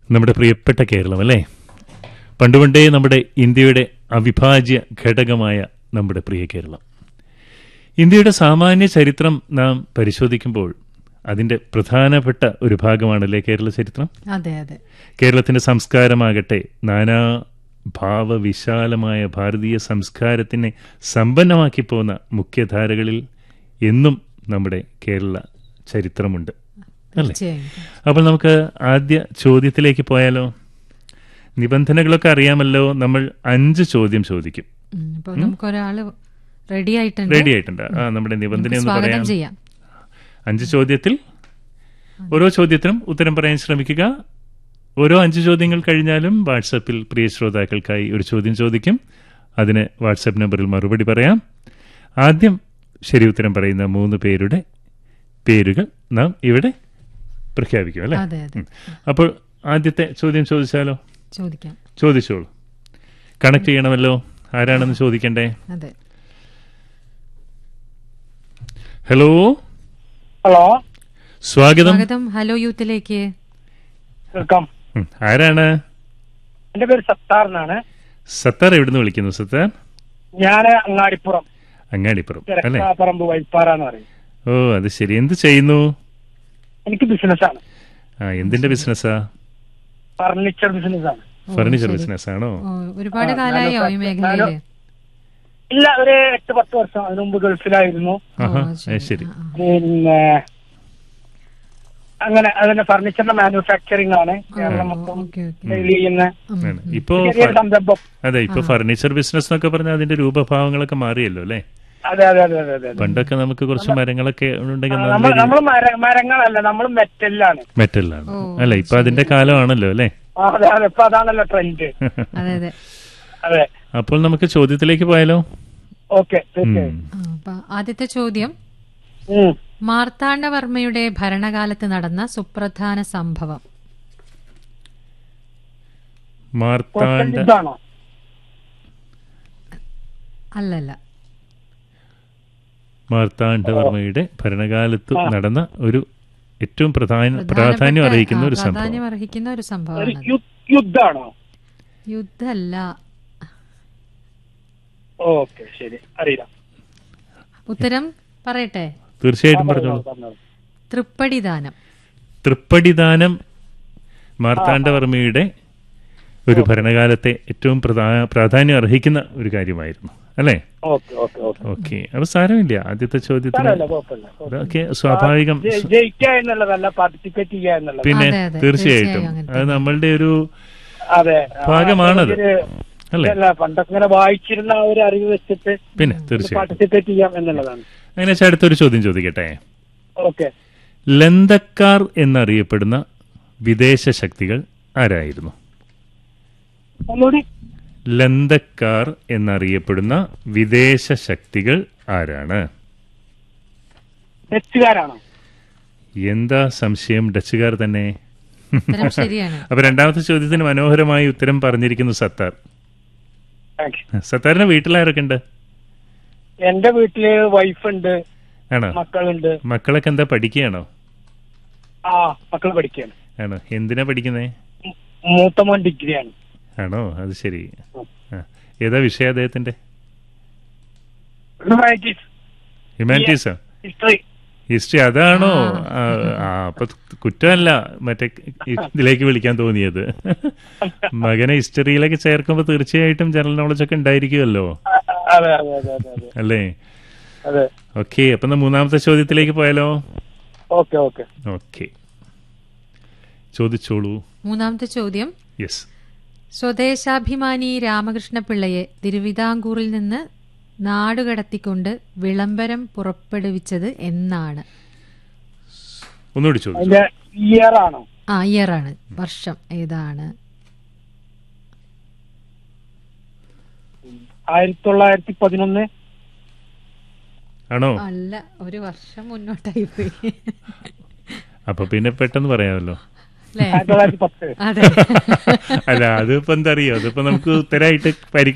നമ്മുടെ പ്രിയപ്പെട്ട കേരളം അല്ലേ പണ്ടുപണ്ടേ നമ്മുടെ ഇന്ത്യയുടെ അവിഭാജ്യ ഘടകമായ നമ്മുടെ പ്രിയ കേരളം ഇന്ത്യയുടെ സാമാന്യ ചരിത്രം നാം പരിശോധിക്കുമ്പോൾ അതിൻ്റെ പ്രധാനപ്പെട്ട ഒരു ഭാഗമാണല്ലേ കേരള ചരിത്രം അതെ അതെ കേരളത്തിൻ്റെ സംസ്കാരമാകട്ടെ നാനാ ഭാവവിശാലമായ ഭാരതീയ സംസ്കാരത്തിനെ സമ്പന്നമാക്കി പോകുന്ന മുഖ്യധാരകളിൽ എന്നും നമ്മുടെ കേരള ചരിത്രമുണ്ട് അല്ലേ തീർച്ചയായും അപ്പോൾ നമുക്ക് ആദ്യ ചോദ്യത്തിലേക്ക് പോയാലോ നിബന്ധനകളൊക്കെ അറിയാമല്ലോ നമ്മൾ അഞ്ച് ചോദ്യം ചോദിക്കും ഉം, ഇപ്പൊ നമുക്കൊരാള് റെഡി ആയിട്ടുണ്ട് റെഡി ആയിട്ടുണ്ട് ആ നമ്മുടെ നിബന്ധന നമുക്ക് ഒന്ന് സ്വാഗതം പറയാം ചെയ്യാം അഞ്ച് ചോദ്യത്തിൽ ഓരോ ചോദ്യത്തിനും ഉത്തരം പറയാൻ ശ്രമിക്കുക ഓരോ അഞ്ച് ചോദ്യങ്ങൾ കഴിഞ്ഞാലും വാട്സപ്പിൽ പ്രിയ ശ്രോതാക്കൾക്കായി ഒരു ചോദ്യം ചോദിക്കും അതിന് വാട്സപ്പ് നമ്പറിൽ മറുപടി പറയാം ആദ്യം ശരി ഉത്തരം പറയുന്ന മൂന്ന് പേരുടെ പേരുകൾ നാം ഇവിടെ പ്രഖ്യാപിക്കും അല്ലേ അതെ അതെ ഉം. അപ്പോൾ ആദ്യത്തെ ചോദ്യം ചോദിച്ചാലോ ചോദിക്കാം ചോദിച്ചോളൂ കണക്ട് ചെയ്യണമല്ലോ ആരാണെന്ന് ചോദിക്കണ്ടേ അതെ ഹലോ ഹലോ സ്വാഗതം സ്വാഗതം ഹലോ യൂത്തിലേക്ക് വെൽക്കം ഉം. ആരാണ് എന്റെ പേര് സത്താർ എന്നാണ് സത്താർ എവിടുന്ന് വിളിക്കുന്നു സത്താർ ഞാൻ അങ്ങാടിപ്പുറം അങ്ങാടിപ്പുറം അല്ലേ തിരക്കാപ്പറമ്പ് വൈപ്പാറ എന്ന് പറയും ഓ അത് ശരി എന്ത് ചെയ്യുന്നു എനിക്ക് ബിസിനസ്സാണ് ആ എന്തിന്റെ ബിസിനസ്സാ ഫർണിച്ചർ ബിസിനസ്സാണ് ഓ, ഫർണിച്ചർ ശരി. ബിസിനസ് ആണോ ഓ, ഒരുപാട് ആ, കാലായോ ഈ ഞാനൊക്കെ- മേഖലയില് ഇല്ല ഒരു എട്ട് പത്ത് വർഷം അതിനു മുമ്പ് ഗൾഫിലായിരുന്നു ആഹാ ഓ, അത് ശരി ആ, ആ. പിന്നെ അങ്ങനെ അതിന്റെ ഫർണിച്ചറിന്റെ മാനുഫാക്ചറിംഗ് ആണ് കേരളം ഓ, മൊത്തം ഓക്കെ ഓക്കെ സെയിൽ ചെയ്യുന്ന ഉം, ആണ്. ഉം. ഇപ്പോ ചെറിയൊരു ഫ- സംരംഭം അതെ ഇപ്പൊ ഫർണിച്ചർ ബിസിനസ് എന്നൊക്കെ പറഞ്ഞാൽ അതിന്റെ രൂപഭാവങ്ങളൊക്കെ മാറിയല്ലോ അല്ലേ അതെ അതെ അതെ അതെ അതെ പണ്ടൊക്കെ നമുക്ക് കുറച്ച് മരങ്ങളൊക്കെ ഉണ്ടെങ്കിൽ നമ്മൾ നമ്മൾ മരങ്ങളല്ല നമ്മൾ മെറ്റലിലാണ് മെറ്റലിലാണ് ഓ, അല്ല ഇപ്പൊ അതിന്റെ കാലമാണല്ലോ അല്ലേ ആ, അതെ അതെ ഇപ്പൊ അതാണല്ലോ ട്രെൻഡ് അതെ അതെ അതെ അപ്പോൾ നമുക്ക് ചോദ്യത്തിലേക്ക് പോയാലോ ഓക്കെ തീർച്ചയായും ഉം. ആ, അപ്പൊ ആദ്യത്തെ ചോദ്യം ഉം. മാർത്താണ്ഡവർമ്മയുടെ ഭരണകാലത്ത് നടന്ന സുപ്രധാന സംഭവം മാർത്താണ്ഡ ഇതാണോ അല്ലല്ല മാർത്താണ്ഡവർമ്മയുടെ ഭരണകാലത്ത് നടന്ന ഒരു ഏറ്റവും പ്രധാന പ്രാധാന്യം പ്രധാനപ്പെട്ട- അർഹിക്കുന്ന ആ, ഒരു സംഭവം പ്രാധാന്യം അർഹിക്കുന്ന ഒരു ഒരു സംഭവമാണ് യു- യുദ്ധാണോ യുദ്ധല്ല ഓക്കെ ശരി അറിയില്ല ഉത്തരം പറയട്ടെ തീർച്ചയായിട്ടും പറഞ്ഞോളൂ പറഞ്ഞോളൂ. തൃപ്പടിദാനം തൃപ്പടിദാനം മാർത്താണ്ഡവർമ്മയുടെ ഒരു ഭരണകാലത്തെ ഏറ്റവും പ്രധാ- പ്രാധാന്യം അർഹിക്കുന്ന ഒരു കാര്യമായിരുന്നു അല്ലേ ഓക്കെ ഓക്കെ ഓക്കെ ഓക്കെ അപ്പൊ സാരമില്ല ആദ്യത്തെ ചോദ്യത്തിന് സാരമില്ല കുഴപ്പമില്ല കുഴപ്പമില്ല. അതൊക്കെ സ്വാഭാവികം ജയി- ജയിക്കുക എന്നുള്ളതല്ല പാർട്ടിസിപ്പേറ്റ് ചെയ്യുക എന്നുള്ളത് പിന്നെ അതെ, അതെ, തീർച്ചയായിട്ടും തീർച്ചയായും അങ്ങനെ അത് നമ്മളുടെ ഒരു അതെ ഭാഗമാണത്. ആ, ഒരു- അല്ലേ അല്ല പണ്ടൊക്കെ ഇങ്ങനെ വായിച്ചിരുന്ന ആ ഒരു അറിവ് വെച്ചിട്ട് പിന്നെ തീർച്ചയായിട്ടും പാർട്ടിസിപ്പേറ്റ് ചെയ്യാം എന്നുള്ളതാണ് അങ്ങനെ വെച്ചാൽ അടുത്തൊരു ചോദ്യം ചോദിക്കട്ടെ ഓക്കെ ലന്തക്കാർ എന്നറിയപ്പെടുന്ന വിദേശ ശക്തികൾ ആരായിരുന്നു ഒന്നുകൂടി ലന്തക്കാർ എന്നറിയപ്പെടുന്ന വിദേശ ശക്തികൾ ആരാണ് ഡച്ചുകാരാണോ എന്താ സംശയം ഡച്ചുകാർ തന്നെ ഉത്തരം ശരിയാണ് അപ്പൊ രണ്ടാമത്തെ ചോദ്യത്തിന് മനോഹരമായി ഉത്തരം പറഞ്ഞിരിക്കുന്നു സത്താർ താങ്ക് യു. സത്താറിന്റെ വീട്ടിലാരൊക്കെ ഉണ്ട് എന്റെ വീട്ടില് വൈഫുണ്ട് ആണോ മക്കളുണ്ട് മക്കളൊക്കെ എന്താ പഠിക്കുകയാണോ ആ മക്കൾ പഠിക്കുകയാണ് ആണോ എന്തിനാ പഠിക്കുന്നേ മൂ- മൂത്തമോൻ ഡിഗ്രിയാണ് ആണോ അത് ശരി ആ. ഏതാ വിഷയം അദ്ദേഹത്തിന്റെ ഹ്യൂമാനിറ്റീസ് ഹ്യൂമാനിറ്റീസാ ഹിസ്റ്ററി ഹിസ്റ്ററി അതാണോ ആ, ആ, അപ്പൊ കുറ്റമല്ല മറ്റേ ഇതിലേക്ക് വിളിക്കാൻ തോന്നിയത് മകനെ ഹിസ്റ്ററിയിലേക്ക് ചേർക്കുമ്പോൾ തീർച്ചയായിട്ടും ജനറൽ നോളജ് ഒക്കെ ഉണ്ടായിരിക്കുമല്ലോ അതെ അതെ അതെ അതെ അതെ അല്ലേ അതെ ഓക്കെ അപ്പൊ എന്നാ മൂന്നാമത്തെ ചോദ്യത്തിലേക്ക് പോയാലോ ഓക്കെ ഓക്കെ ഓക്കെ ചോദിച്ചോളൂ മൂന്നാമത്തെ ചോദ്യം യെസ് സ്വദേശാഭിമാനി രാമകൃഷ്ണപിള്ളയെ തിരുവിതാംകൂറിൽ നിന്ന് നാടുകടത്തിക്കൊണ്ട് വിളംബരം പുറപ്പെടുവിച്ചത് എന്നാണ് ഒന്നുകൂടി ചോദിച്ചു അതിന്റെ ഇയർ ആണോ ആ ഇയറാണ് വർഷം ഏതാണ് ആയിരത്തി തൊള്ളായിരത്തി പതിനൊന്ന് ആണോ അല്ല ഒരു വർഷം മുന്നോട്ടായി പോയി അപ്പൊ പിന്നെ പെട്ടെന്ന് പറയാമല്ലോ അല്ലേ ആയിരത്തി തൊള്ളായിരത്തി പത്ത് അതെ അല്ല അതിപ്പോ എന്താ അറിയോ അതിപ്പോ നമുക്ക് ഉത്തരമായിട്ട് പരി